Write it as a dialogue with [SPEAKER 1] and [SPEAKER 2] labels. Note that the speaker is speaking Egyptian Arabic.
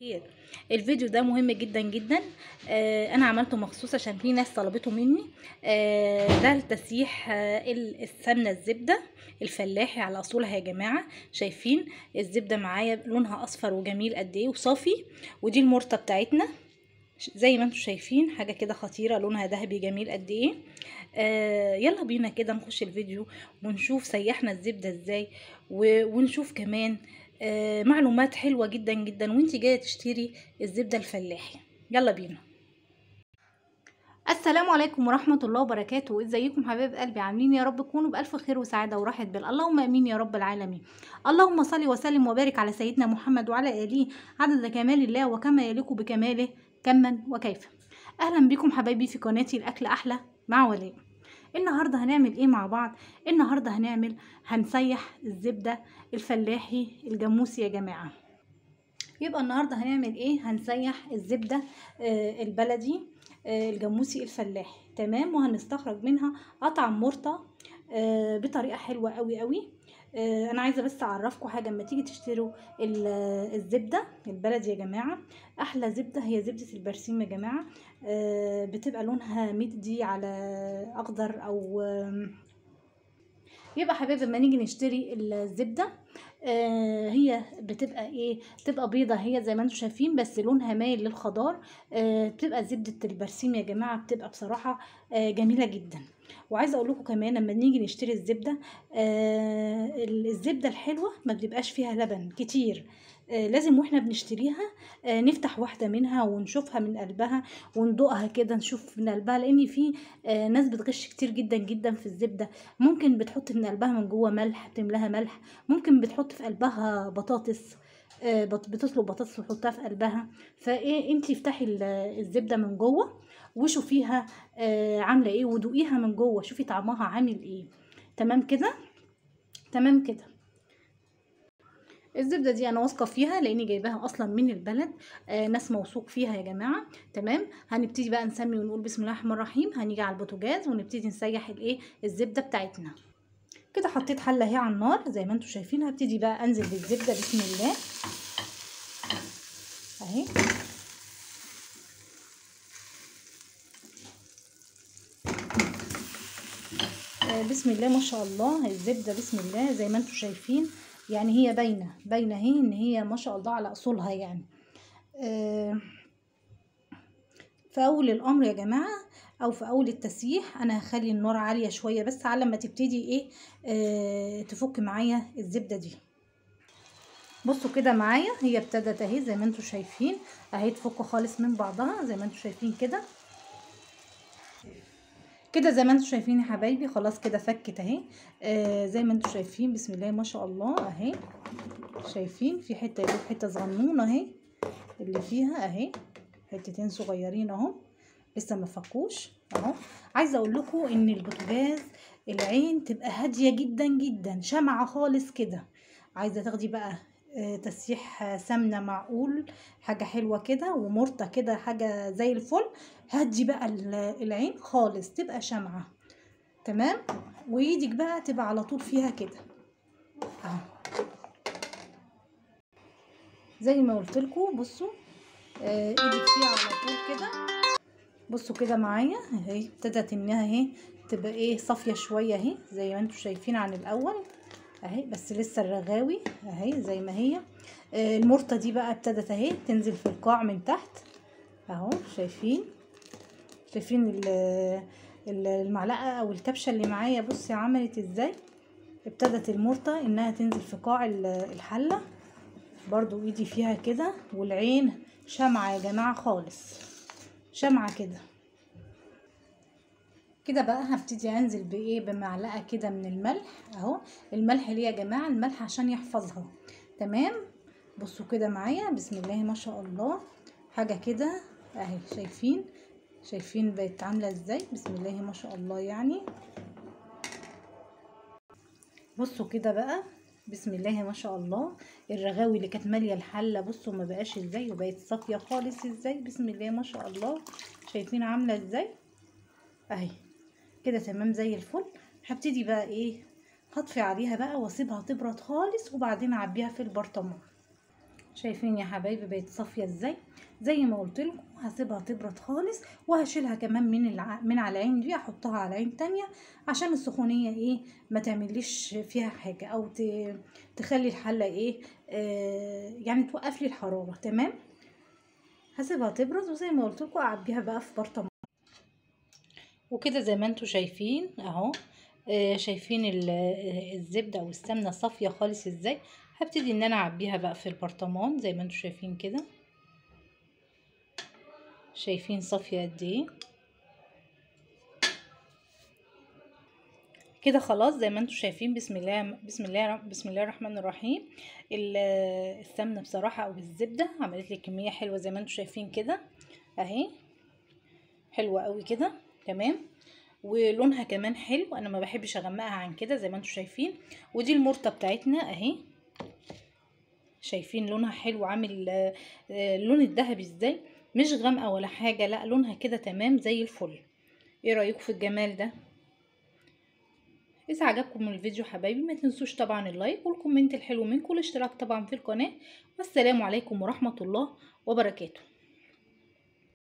[SPEAKER 1] خير الفيديو ده مهم جدا جدا آه انا عملته مخصوص عشان في ناس طلبته مني آه ده لتسييح آه السمنه الزبده الفلاحي على اصولها يا جماعه شايفين الزبده معايا لونها اصفر وجميل قد ايه وصافي ودي المرطه بتاعتنا زي ما انتم شايفين حاجه كده خطيره لونها ذهبي جميل قد ايه آه يلا بينا كده نخش الفيديو ونشوف سيحنا الزبده ازاي ونشوف كمان آه معلومات حلوه جدا جدا وانت جايه تشتري الزبده الفلاحي يلا بينا السلام عليكم ورحمة الله وبركاته ازيكم حبايب قلبي عاملين يا رب تكونوا بألف خير وسعادة وراحة بال اللهم امين يا رب العالمين اللهم صل وسلم وبارك على سيدنا محمد وعلى آله عدد كمال الله وكما يليق بكماله كما وكيف اهلا بكم حبايبي في قناتي الاكل احلى مع ولاء النهارده هنعمل ايه مع بعض النهارده هنعمل هنسيح الزبده الفلاحي الجاموسي يا جماعه يبقى النهارده هنعمل ايه هنسيح الزبده آه البلدي آه الجاموسي الفلاحي تمام وهنستخرج منها قطع مرطه آه بطريقه حلوه قوي قوي آه انا عايزه بس اعرفكم حاجه اما تيجي تشتروا الزبده البلدي يا جماعه احلى زبده هي زبده البرسيم يا جماعه آه بتبقى لونها مدي على اخضر او يبقى حبايبي لما نيجي نشتري الزبده آه هي بتبقى ايه بتبقى بيضة هي زي ما انتم شايفين بس لونها مايل للخضار آه بتبقى زبدة البرسيم يا جماعة بتبقى بصراحة آه جميلة جدا وعايزه اقول لكم كمان لما نيجي نشتري الزبده آه الزبده الحلوه ما بتبقاش فيها لبن كتير آه لازم واحنا بنشتريها آه نفتح واحده منها ونشوفها من قلبها وندوقها كده نشوف من قلبها لان في آه ناس بتغش كتير جدا جدا في الزبده ممكن بتحط من قلبها من جوه ملح تملاها ملح ممكن بتحط في قلبها بطاطس آه بتسلق بطاطس وتحطها في قلبها فايه انتي افتحي الزبده من جوه وشوفيها آه عامله ايه ودوقيها من جوه شوفي طعمها عامل ايه تمام كده تمام كده الزبده دي انا واثقه فيها لاني جايباها اصلا من البلد آه ناس موثوق فيها يا جماعه تمام هنبتدي بقى نسمي ونقول بسم الله الرحمن الرحيم هنيجي على البوتاجاز ونبتدي نسيح الايه الزبده بتاعتنا كده حطيت حله اهي على النار زي ما انتم شايفين هبتدي بقى انزل بالزبده بسم الله اهي بسم الله ما شاء الله الزبدة بسم الله زي ما انتم شايفين يعني هي باينة باينة اهي ان هي ما شاء الله على اصولها يعني آه في اول الامر يا جماعة او في اول التسييح انا هخلي النار عالية شوية بس على ما تبتدي ايه آه تفك معايا الزبدة دي بصوا كده معايا هي ابتدت اهي زي ما انتم شايفين اهي تفك خالص من بعضها زي ما انتم شايفين كده كده زي ما انتم شايفين يا حبايبي خلاص كده فكت اهي آه زي ما انتم شايفين بسم الله ما شاء الله اهي شايفين في حته يدوب حته صغنونه اهي اللي فيها اهي حتتين صغيرين اهو لسه ما فكوش اهو عايزه اقول لكم ان البوتاجاز العين تبقى هاديه جدا جدا شمعه خالص كده عايزه تاخدي بقى آه تسيح سمنه معقول حاجه حلوه كده ومرطه كده حاجه زي الفل هدي بقى العين خالص تبقى شمعة تمام وايدك بقى تبقى على طول فيها كده اهو زي ما قلت لكم بصوا آه ايدك فيها على طول كده بصوا كده معايا اهي ابتدت انها اهي تبقى ايه صافيه شويه اهي زي ما انتم شايفين عن الاول اهي بس لسه الرغاوي اهي زي ما هي آه المرطه دي بقى ابتدت اهي تنزل في القاع من تحت اهو شايفين شايفين المعلقه او الكبشه اللي معايا بصي عملت ازاي ابتدت المرطه انها تنزل في قاع الحله برضو ايدي فيها كده والعين شمعة يا جماعة خالص شمعة كده كده بقى هبتدي انزل بايه بمعلقه كده من الملح اهو الملح ليه يا جماعه الملح عشان يحفظها تمام بصوا كده معايا بسم الله ما شاء الله حاجه كده اهي شايفين شايفين بقت عامله ازاي بسم الله ما شاء الله يعني بصوا كده بقى بسم الله ما شاء الله الرغاوي اللي كانت ماليه الحله بصوا ما بقاش ازاي وبقت صافيه خالص ازاي بسم الله ما شاء الله شايفين عامله ازاي اهي كده تمام زي الفل هبتدي بقى ايه هطفي عليها بقى واسيبها تبرد خالص وبعدين اعبيها في البرطمان شايفين يا حبايبي بقت صافيه ازاي زي ما قلت لكم هسيبها تبرد خالص وهشيلها كمان من الع... من على العين دي احطها على عين تانية عشان السخونيه ايه ما تعمليش فيها حاجه او ت... تخلي الحله ايه آه يعني توقف لي الحراره تمام هسيبها تبرد وزي ما قلت لكم اعبيها بقى في برطمان وكده زي ما انتم شايفين اهو آه شايفين الزبده او السمنه صافيه خالص ازاي هبتدي ان انا اعبيها بقى في البرطمان زي ما انتم شايفين كده شايفين صافيه قد ايه كده خلاص زي ما انتم شايفين بسم الله بسم الله بسم الله الرحمن الرحيم السمنه بصراحه او الزبده عملت لي كميه حلوه زي ما انتم شايفين كده اهي حلوه قوي كده تمام ولونها كمان حلو انا ما بحبش اغمقها عن كده زي ما انتم شايفين ودي المرطه بتاعتنا اهي شايفين لونها حلو عامل اللون الذهبي ازاي مش غامقه ولا حاجه لا لونها كده تمام زي الفل ايه رايكم في الجمال ده اذا عجبكم الفيديو حبايبي ما تنسوش طبعا اللايك والكومنت الحلو منكم والاشتراك طبعا في القناه والسلام عليكم ورحمه الله وبركاته